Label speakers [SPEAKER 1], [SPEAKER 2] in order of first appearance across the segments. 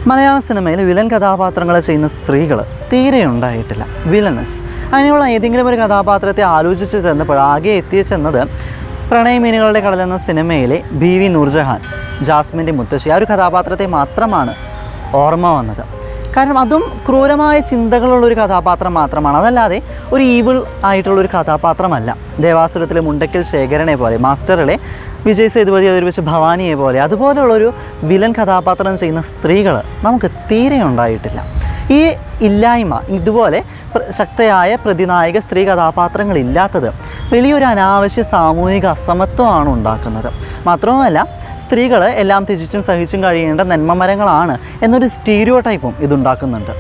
[SPEAKER 1] മലയാള സിനിമയിൽ വില്ലൻ കഥാപാത്രങ്ങൾ ചെയ്യുന്ന സ്ത്രീകൾ തീരെ ഉണ്ടായിട്ടില്ല വില്ലനസ് അങ്ങനെയുള്ള ഏതെങ്കിലും ഒരു കഥാപാത്രത്തെ ആലോചിച്ച് ചെന്നപ്പോൾ ആകെ എത്തിച്ചെന്നത് പ്രണയമീനുകളുടെ കടൽ എന്ന സിനിമയിലെ ബി വി നൂർജഹാൻ ജാസ്മിൻ്റെ മുത്തശ്ശി ആ ഒരു കഥാപാത്രത്തെ മാത്രമാണ് ഓർമ്മ വന്നത് കാരണം അതും ക്രൂരമായ ചിന്തകളുള്ള ഒരു കഥാപാത്രം മാത്രമാണ് അതല്ലാതെ ഒരു ഈവിൾ ആയിട്ടുള്ള ഒരു കഥാപാത്രമല്ല ദേവാസുരത്തിലെ മുണ്ടക്കൽ ശേഖരനെ പോലെ മാസ്റ്ററിലെ വിജയ് സേതുപതി അവതരിപ്പിച്ച ഭവാനിയെ പോലെ അതുപോലെയുള്ളൊരു വിലൻ കഥാപാത്രം ചെയ്യുന്ന സ്ത്രീകൾ നമുക്ക് തീരെ ഉണ്ടായിട്ടില്ല ഈ ഇല്ലായ്മ ഇതുപോലെ പ്ര- ശക്തയായ പ്രതിനായക സ്ത്രീ കഥാപാത്രങ്ങൾ ഇല്ലാത്തത് വലിയൊരു അനാവശ്യ സാമൂഹിക അസമത്വമാണ് ഉണ്ടാക്കുന്നത് മാത്രവുമല്ല സ്ത്രീകൾ എല്ലാം ത്യജിച്ചും സഹിച്ചും കഴിയേണ്ട നന്മമരങ്ങളാണ് എന്നൊരു സ്റ്റീരിയോ ടൈപ്പും ഇതുണ്ടാക്കുന്നുണ്ട്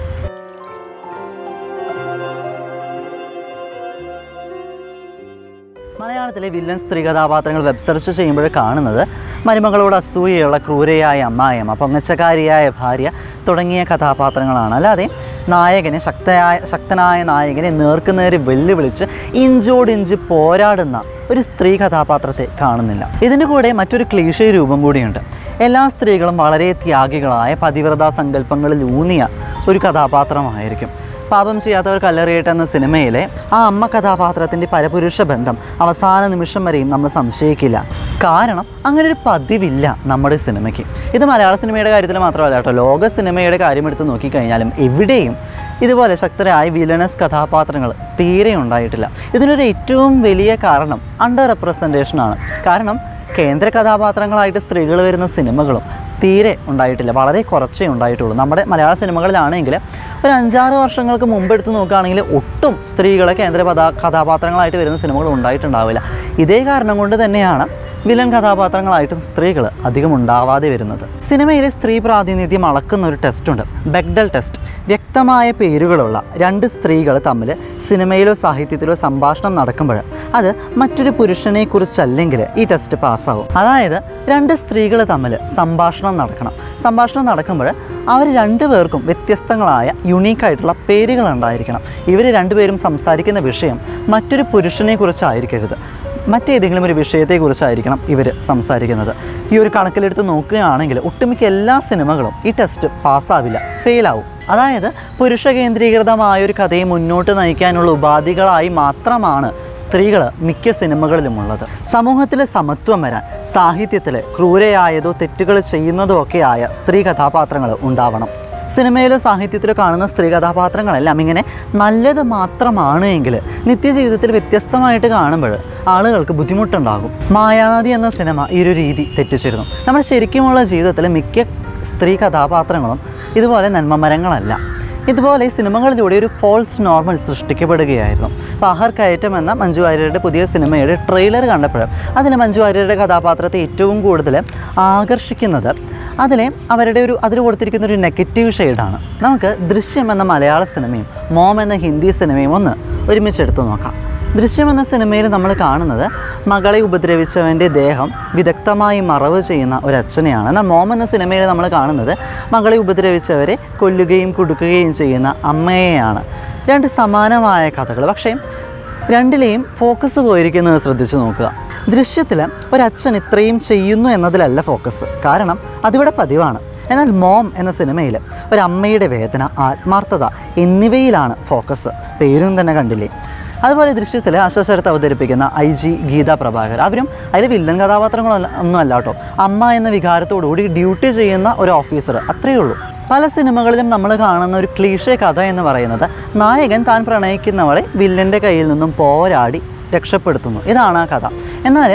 [SPEAKER 1] മലയാളത്തിലെ വില്ലൻ സ്ത്രീ കഥാപാത്രങ്ങൾ വെബ് സെർച്ച് ചെയ്യുമ്പോൾ കാണുന്നത് മരുമകളോട് അസൂയയുള്ള ക്രൂരയായ അമ്മായിയമ്മ പൊങ്ങച്ചക്കാരിയായ ഭാര്യ തുടങ്ങിയ കഥാപാത്രങ്ങളാണ് അല്ലാതെ നായകനെ ശക്തയായ ശക്തനായ നായകനെ നേർക്കുനേരെ വെല്ലുവിളിച്ച് ഇഞ്ചോടിഞ്ച് പോരാടുന്ന ഒരു സ്ത്രീ കഥാപാത്രത്തെ കാണുന്നില്ല ഇതിൻ്റെ കൂടെ മറ്റൊരു ക്ലീശ രൂപം കൂടിയുണ്ട് എല്ലാ സ്ത്രീകളും വളരെ ത്യാഗികളായ പതിവ്രതാ സങ്കല്പങ്ങളിൽ ഊന്നിയ ഒരു കഥാപാത്രമായിരിക്കും പാപം ചെയ്യാത്തവർ കല്ലെറിയട്ടെ എന്ന സിനിമയിലെ ആ അമ്മ കഥാപാത്രത്തിൻ്റെ പരപുരുഷ ബന്ധം അവസാന നിമിഷം വരെയും നമ്മൾ സംശയിക്കില്ല കാരണം അങ്ങനെ ഒരു പതിവില്ല നമ്മുടെ സിനിമയ്ക്ക് ഇത് മലയാള സിനിമയുടെ കാര്യത്തിൽ മാത്രമല്ല കേട്ടോ ലോക സിനിമയുടെ കാര്യം എടുത്ത് നോക്കിക്കഴിഞ്ഞാലും എവിടെയും ഇതുപോലെ ശക്തരായ വിലനസ് കഥാപാത്രങ്ങൾ തീരെ ഉണ്ടായിട്ടില്ല ഇതിനൊരു ഏറ്റവും വലിയ കാരണം അണ്ടർ റെപ്രസെൻറ്റേഷനാണ് കാരണം കേന്ദ്ര കഥാപാത്രങ്ങളായിട്ട് സ്ത്രീകൾ വരുന്ന സിനിമകളും തീരെ ഉണ്ടായിട്ടില്ല വളരെ കുറച്ചേ ഉണ്ടായിട്ടുള്ളൂ നമ്മുടെ മലയാള സിനിമകളിലാണെങ്കിൽ ഒരു അഞ്ചാറ് വർഷങ്ങൾക്ക് മുമ്പ് എടുത്ത് നോക്കുകയാണെങ്കിൽ ഒട്ടും സ്ത്രീകളെ കേന്ദ്ര പദാ കഥാപാത്രങ്ങളായിട്ട് വരുന്ന സിനിമകൾ ഉണ്ടായിട്ടുണ്ടാവില്ല ഇതേ കാരണം കൊണ്ട് തന്നെയാണ് വില്ലൻ കഥാപാത്രങ്ങളായിട്ടും സ്ത്രീകൾ അധികം ഉണ്ടാവാതെ വരുന്നത് സിനിമയിലെ സ്ത്രീ പ്രാതിനിധ്യം അളക്കുന്ന ഒരു ടെസ്റ്റുണ്ട് ബെഗ്ഡൽ ടെസ്റ്റ് വ്യക്തമായ പേരുകളുള്ള രണ്ട് സ്ത്രീകൾ തമ്മിൽ സിനിമയിലോ സാഹിത്യത്തിലോ സംഭാഷണം നടക്കുമ്പോൾ അത് മറ്റൊരു പുരുഷനെ കുറിച്ചല്ലെങ്കിൽ ഈ ടെസ്റ്റ് പാസ്സാവും അതായത് രണ്ട് സ്ത്രീകൾ തമ്മിൽ സംഭാഷണം നടക്കണം സംഭാഷണം നടക്കുമ്പോൾ അവർ രണ്ടുപേർക്കും വ്യത്യസ്തങ്ങളായ യുണീക്കായിട്ടുള്ള പേരുകൾ ഉണ്ടായിരിക്കണം ഇവർ രണ്ടുപേരും സംസാരിക്കുന്ന വിഷയം മറ്റൊരു പുരുഷനെ കുറിച്ചായിരിക്കരുത് മറ്റേതെങ്കിലും ഒരു വിഷയത്തെക്കുറിച്ചായിരിക്കണം ഇവർ സംസാരിക്കുന്നത് ഈ ഒരു കണക്കിലെടുത്ത് നോക്കുകയാണെങ്കിൽ ഒട്ടുമിക്ക എല്ലാ സിനിമകളും ഈ ടെസ്റ്റ് പാസ്സാവില്ല ഫെയിലാവും അതായത് പുരുഷ കേന്ദ്രീകൃതമായ ഒരു കഥയെ മുന്നോട്ട് നയിക്കാനുള്ള ഉപാധികളായി മാത്രമാണ് സ്ത്രീകൾ മിക്ക സിനിമകളിലും ഉള്ളത് സമൂഹത്തിൽ സമത്വം വരാൻ സാഹിത്യത്തിൽ ക്രൂരയായതോ തെറ്റുകൾ ചെയ്യുന്നതോ ഒക്കെയായ സ്ത്രീ കഥാപാത്രങ്ങൾ ഉണ്ടാവണം സിനിമയിലോ സാഹിത്യത്തിലോ കാണുന്ന സ്ത്രീ കഥാപാത്രങ്ങളെല്ലാം ഇങ്ങനെ നല്ലത് മാത്രമാണ് എങ്കിൽ നിത്യജീവിതത്തിൽ വ്യത്യസ്തമായിട്ട് കാണുമ്പോൾ ആളുകൾക്ക് ബുദ്ധിമുട്ടുണ്ടാകും മായാനദി എന്ന സിനിമ ഈ ഒരു രീതി തെറ്റിച്ചിരുന്നു നമ്മുടെ ശരിക്കുമുള്ള ജീവിതത്തിൽ മിക്ക സ്ത്രീ കഥാപാത്രങ്ങളും ഇതുപോലെ നന്മമരങ്ങളല്ല ഇതുപോലെ സിനിമകളിലൂടെ ഒരു ഫോൾസ് നോർമൽ സൃഷ്ടിക്കപ്പെടുകയായിരുന്നു അപ്പോൾ അഹർ കയറ്റം എന്ന മഞ്ജു വാര്യരുടെ പുതിയ സിനിമയുടെ ട്രെയിലർ കണ്ടപ്പോൾ അതിൽ മഞ്ജു വാര്യരുടെ കഥാപാത്രത്തെ ഏറ്റവും കൂടുതൽ ആകർഷിക്കുന്നത് അതിലെ അവരുടെ ഒരു അതിൽ കൊടുത്തിരിക്കുന്ന ഒരു നെഗറ്റീവ് ഷെയ്ഡാണ് നമുക്ക് ദൃശ്യം എന്ന മലയാള സിനിമയും മോം എന്ന ഹിന്ദി സിനിമയും ഒന്ന് ഒരുമിച്ചെടുത്ത് നോക്കാം ദൃശ്യം എന്ന സിനിമയിൽ നമ്മൾ കാണുന്നത് മകളെ ഉപദ്രവിച്ചവൻ്റെ ദേഹം വിദഗ്ധമായി മറവ് ചെയ്യുന്ന ഒരു അച്ഛനെയാണ് എന്നാൽ മോം എന്ന സിനിമയിൽ നമ്മൾ കാണുന്നത് മകളെ ഉപദ്രവിച്ചവരെ കൊല്ലുകയും കുടുക്കുകയും ചെയ്യുന്ന അമ്മയെയാണ് രണ്ട് സമാനമായ കഥകൾ പക്ഷേ രണ്ടിലെയും ഫോക്കസ് പോയിരിക്കുന്നത് ശ്രദ്ധിച്ചു നോക്കുക ദൃശ്യത്തിൽ ഒരച്ഛൻ ഇത്രയും ചെയ്യുന്നു എന്നതിലല്ല ഫോക്കസ് കാരണം അതിവിടെ പതിവാണ് എന്നാൽ മോം എന്ന സിനിമയിൽ ഒരമ്മയുടെ വേദന ആത്മാർത്ഥത എന്നിവയിലാണ് ഫോക്കസ് പേരും തന്നെ കണ്ടില്ലേ അതുപോലെ ദൃശ്യത്തിൽ അശ്വശരത്ത് അവതരിപ്പിക്കുന്ന ഐ ജി ഗീത പ്രഭാകർ അവരും അതിൽ വില്ലൻ കഥാപാത്രങ്ങളല്ല ഒന്നും അല്ല കേട്ടോ അമ്മ എന്ന വികാരത്തോടുകൂടി ഡ്യൂട്ടി ചെയ്യുന്ന ഒരു ഓഫീസർ അത്രയേ ഉള്ളൂ പല സിനിമകളിലും നമ്മൾ കാണുന്ന ഒരു ക്ലീഷേ കഥ എന്ന് പറയുന്നത് നായകൻ താൻ പ്രണയിക്കുന്നവളെ വില്ലൻ്റെ കയ്യിൽ നിന്നും പോരാടി രക്ഷപ്പെടുത്തുന്നു ഇതാണ് ആ കഥ എന്നാൽ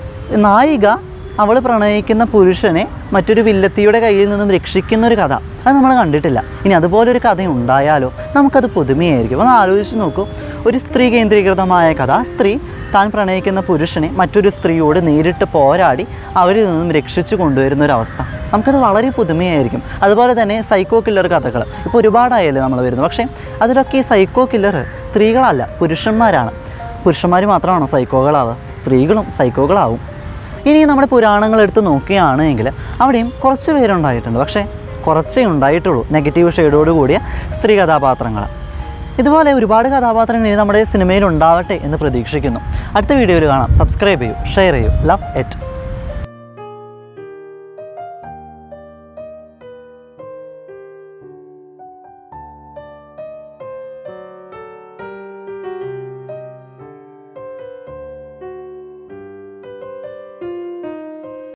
[SPEAKER 1] നായിക അവൾ പ്രണയിക്കുന്ന പുരുഷനെ മറ്റൊരു വില്ലത്തിയുടെ കയ്യിൽ നിന്നും രക്ഷിക്കുന്ന ഒരു കഥ അത് നമ്മൾ കണ്ടിട്ടില്ല ഇനി അതുപോലൊരു കഥ ഉണ്ടായാലോ നമുക്കത് പുതുമയായിരിക്കും ഒന്ന് ആലോചിച്ച് നോക്കൂ ഒരു സ്ത്രീ കേന്ദ്രീകൃതമായ കഥ ആ സ്ത്രീ താൻ പ്രണയിക്കുന്ന പുരുഷനെ മറ്റൊരു സ്ത്രീയോട് നേരിട്ട് പോരാടി അവരിൽ നിന്നും രക്ഷിച്ചു കൊണ്ടുവരുന്ന ഒരു അവസ്ഥ നമുക്കത് വളരെ പുതുമയായിരിക്കും അതുപോലെ തന്നെ സൈക്കോ കില്ലർ കഥകൾ ഇപ്പോൾ ഒരുപാടായല്ലേ നമ്മൾ വരുന്നത് പക്ഷേ അതിലൊക്കെ ഈ സൈക്കോ കില്ലർ സ്ത്രീകളല്ല പുരുഷന്മാരാണ് പുരുഷന്മാർ മാത്രമാണോ സൈക്കോകളാവുക സ്ത്രീകളും സൈക്കോകളാവും ഇനി നമ്മുടെ പുരാണങ്ങൾ എടുത്ത് നോക്കുകയാണെങ്കിൽ അവിടെയും കുറച്ച് പേരുണ്ടായിട്ടുണ്ട് പക്ഷേ കുറച്ചേ ഉണ്ടായിട്ടുള്ളൂ നെഗറ്റീവ് ഷെയ്ഡോട് കൂടിയ സ്ത്രീ കഥാപാത്രങ്ങൾ ഇതുപോലെ ഒരുപാട് കഥാപാത്രങ്ങൾ ഇനി നമ്മുടെ സിനിമയിൽ ഉണ്ടാവട്ടെ എന്ന് പ്രതീക്ഷിക്കുന്നു അടുത്ത വീഡിയോയിൽ കാണാം സബ്സ്ക്രൈബ് ചെയ്യൂ ഷെയർ ചെയ്യൂ ലവ് എറ്റ്